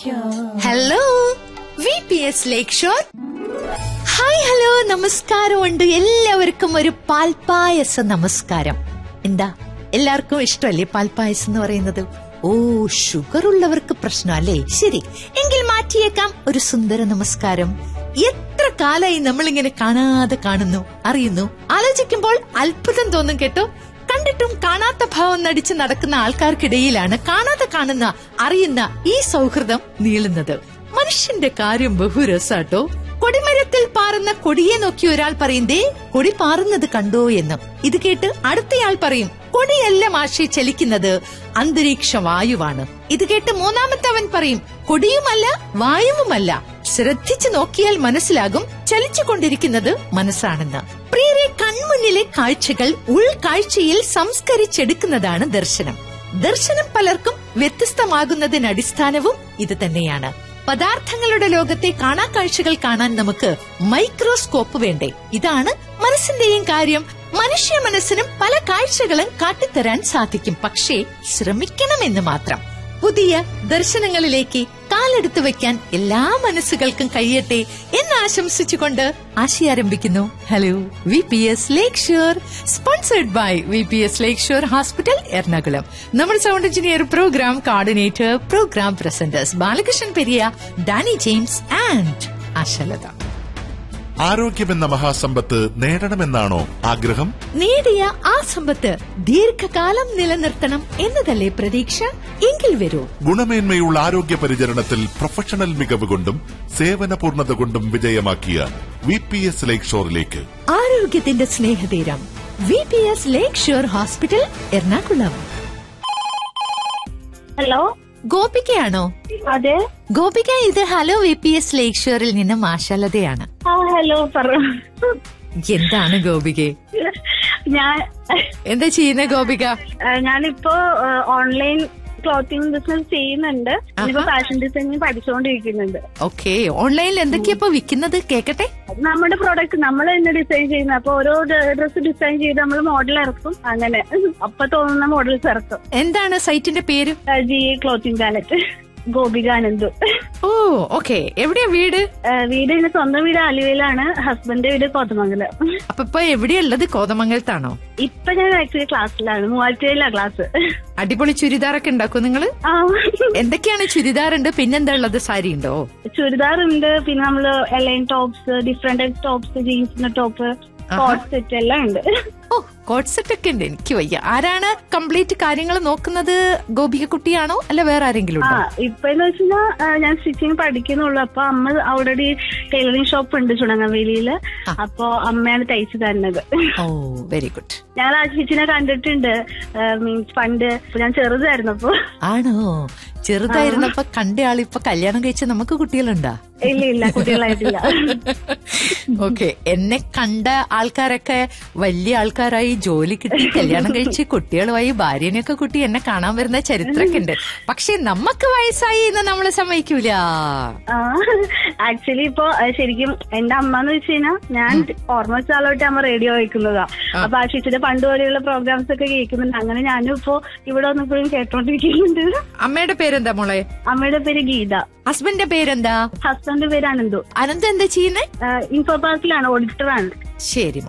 hello V P S Lakeshore hi hello നമസ്കാരമുണ്ട് എല്ലാവർക്കും ഒരു പാൽപ്പായസ നമസ്കാരം എന്താ എല്ലാവർക്കും ഇഷ്ടമല്ലേ പാൽപ്പായസം എന്ന് പറയുന്നത് ഓ ഷുഗർ ഉള്ളവർക്ക് പ്രശ്നം അല്ലേ ശരി എങ്കിൽ മാറ്റിയേക്കാം ഒരു സുന്ദര നമസ്കാരം എത്ര കാലായി നമ്മളിങ്ങനെ കാണാതെ കാണുന്നു അറിയുന്നു ആലോചിക്കുമ്പോൾ അത്ഭുതം തോന്നും കേട്ടോ കണ്ടിട്ടും കാണാത്ത ഭാവം നടിച്ച് നടക്കുന്ന ആൾക്കാർക്കിടയിലാണ് കാണാതെ കാണുന്ന അറിയുന്ന ഈ സൗഹൃദം നീളുന്നത് മനുഷ്യന്റെ കാര്യം ബഹുരസാട്ടോ കൊടിമരത്തിൽ പാറുന്ന കൊടിയെ നോക്കി ഒരാൾ പറയും ദേ കൊടി പാറുന്നത് കണ്ടോ എന്ന് ഇത് കേട്ട് അടുത്തയാൾ പറയും കൊടിയല്ല മാഷി ചലിക്കുന്നത് അന്തരീക്ഷ വായുവാണ് ഇത് കേട്ട് മൂന്നാമത്തവൻ പറയും കൊടിയുമല്ല വായുവുമല്ല ശ്രദ്ധിച്ചു നോക്കിയാൽ മനസ്സിലാകും ചലിച്ചുകൊണ്ടിരിക്കുന്നത് മനസ്സാണെന്ന് പ്രിയരെ കൺമുന്നിലെ കാഴ്ചകൾ ഉൾക്കാഴ്ചയിൽ സംസ്കരിച്ചെടുക്കുന്നതാണ് ദർശനം ദർശനം പലർക്കും വ്യത്യസ്തമാകുന്നതിന് അടിസ്ഥാനവും ഇത് തന്നെയാണ് പദാർത്ഥങ്ങളുടെ ലോകത്തെ കാണാക്കാഴ്ചകൾ കാണാൻ നമുക്ക് മൈക്രോസ്കോപ്പ് വേണ്ടേ ഇതാണ് മനസ്സിന്റെയും കാര്യം മനുഷ്യ മനസ്സിനും പല കാഴ്ചകളും കാട്ടിത്തരാൻ സാധിക്കും പക്ഷേ ശ്രമിക്കണമെന്ന് മാത്രം പുതിയ ദർശനങ്ങളിലേക്ക് കാലെടുത്തു വെക്കാൻ എല്ലാ മനസ്സുകൾക്കും കഴിയട്ടെ എന്ന് ആശംസിച്ചുകൊണ്ട് ആശി ആരംഭിക്കുന്നു hello V P S Lakeshore sponsored by V P S Lakeshore hospital Ernakulam നമ്മുടെ sound engineer program coordinator program presenters Balakrishnan Periya Danny James and Ashalatha ആരോഗ്യമെന്ന മഹാസമ്പത്ത് നേടണമെന്നാണോ ആഗ്രഹം നേടിയ ആ സമ്പത്ത് ദീർഘകാലം നിലനിർത്തണം എന്നതല്ലേ പ്രതീക്ഷ എങ്കിൽ വരൂ ഗുണമേന്മയുള്ള ആരോഗ്യ പരിചരണത്തിൽ പ്രൊഫഷണൽ മികവ് കൊണ്ടും സേവന പൂർണ്ണത കൊണ്ടും വിജയമാക്കിയ വി പി എസ് ലേക്ക് ഷോറിലേക്ക് ആരോഗ്യത്തിന്റെ സ്നേഹതീരം V P S Lakeshore hospital Ernakulam hello ഗോപികയാണോ അതെ ഗോപിക ഇത് ഹലോ വി പി എസ് ലേക്ക് ഷോറിൽ നിന്ന് മാഷലതയാണ് ആ ഹലോ പറ എന്താണ് ഗോപികെ ഞാൻ എന്താ ചെയ്യുന്ന ഗോപിക ആ, ഞാനിപ്പോ ആ, ഓൺലൈൻ ക്ലോത്തിങ് ബിസിനസ് ചെയ്യുന്നുണ്ട് ഇനിയിപ്പോ ഫാഷൻ ഡിസൈനിങ് പഠിച്ചുകൊണ്ടിരിക്കുന്നുണ്ട് ഓക്കെ ഓൺലൈനിൽ എന്തൊക്കെയാ ഇപ്പൊ വിൽക്കുന്നത് കേക്കട്ടെ നമ്മുടെ പ്രോഡക്റ്റ് നമ്മൾ തന്നെ ഡിസൈൻ ചെയ്യുന്നത് അപ്പൊ ഓരോ ഡ്രസ്സ് ഡിസൈൻ ചെയ്ത് നമ്മൾ മോഡൽ ഇറക്കും അങ്ങനെ അപ്പൊ തോന്നുന്ന മോഡൽസ് ഇറക്കും എന്താണ് സൈറ്റിന്റെ പേര് G A clothing palette Gopikanandu ഓ ഓക്കെ എവിടെയാ വീട് ആ, വീട് എന്റെ സ്വന്തം വീട് ആലുവയിലാണ് ഹസ്ബൻഡിന്റെ വീട് കോതമംഗലം അപ്പൊ ഇപ്പൊ എവിടെയുള്ളത് കോതമംഗലത്താണോ ഇപ്പൊ ഞാൻ ആക്ച്വലി ക്ലാസ്സിലാണ് മൂവാറ്റുപുഴയിലാണ് ക്ലാസ് അടിപൊളി ചുരിദാറൊക്കെ ഉണ്ടാക്കും നിങ്ങള് ആ എന്തൊക്കെയാണ് ചുരിദാർ ഉണ്ട് പിന്നെന്താ ഉള്ളത് സാരി ഉണ്ടോ ചുരിദാർ ഉണ്ട് പിന്നെ നമ്മള് A line tops different type tops ജീൻസിന്റെ ടോപ്പ് കോട്ട് സെറ്റ് എല്ലാം ഉണ്ട് ഓ കോട്ട് സെറ്റ് ഒക്കെ ഉണ്ട് എനിക്ക് വയ്യ ആരാണ് കംപ്ലീറ്റ് കാര്യങ്ങൾ നോക്കുന്നത് ഗോപിക കുട്ടിയാണോ അല്ല വേറെ ആരെങ്കിലും ആ ഉണ്ടോ ഇപ്പൊ എന്ന് വെച്ചാൽ ഞാൻ സ്റ്റിച്ചിങ് പഠിക്കുന്നുള്ളൂ അപ്പൊ അമ്മ ഓൾറെഡി ടൈലറിംഗ് ഷോപ്പ് ഉണ്ട് ചുണങ്ങവേലിയില് അപ്പൊ അമ്മയാണ് തയ്ച്ചു തരുന്നത് ഓ വെരി ഗുഡ് ഞാൻ ആ ചേച്ചിനെ കണ്ടിട്ടുണ്ട് മീൻസ് പണ്ട് ഇപ്പൊ ഞാൻ ചെറുതായിരുന്നു അപ്പൊ ആണോ ചെറുതായിരുന്നപ്പോ കണ്ട ആളിപ്പൊ കല്യാണം കഴിച്ച നമുക്ക് കുട്ടികളുണ്ടാ ഇല്ല ഇല്ല കുട്ടികളായിട്ടില്ല ഓക്കെ എന്നെ കണ്ട ആൾക്കാരൊക്കെ വലിയ ആൾക്കാരായി ജോലി കിട്ടി കല്യാണം കഴിച്ച് കുട്ടികളുമായി ഭാര്യനെയൊക്കെ കുട്ടി എന്നെ കാണാൻ വരുന്ന ചരിത്രമൊക്കെ ഉണ്ട് പക്ഷെ നമുക്ക് വയസ്സായി എന്ന് നമ്മൾ സമ്മതിക്കൂല ആക്ച്വലി ഇപ്പൊ ആ, ശരിക്കും എന്റെ അമ്മ എന്ന് വെച്ച് കഴിഞ്ഞാൽ ഞാൻ ഓർമ്മ വെച്ചാലോട്ട് അമ്മ റേഡിയോ വയ്ക്കുന്നതാ അപ്പൊ ആ ചേച്ചിയുടെ പണ്ട് പോലെയുള്ള പ്രോഗ്രാംസ് ഒക്കെ കേൾക്കുന്നുണ്ട് അങ്ങനെ ഞാനും ഇപ്പോ ഇവിടെ വന്നപ്പോഴും കേട്ടോണ്ടിരിക്കുന്നുണ്ട് അമ്മയുടെ പേരെന്താ മോളെ അമ്മയുടെ പേര് ഗീത ഹസ്ബൻഡിന്റെ പേരെന്താ ഹസ്ബൻഡിന്റെ പേര് അനന്തു അനന്ത് എന്താ ചെയ്യുന്നേ ഇൻഫോ പാർക്കിലാണ് ഓഡിറ്ററാണ് ശരി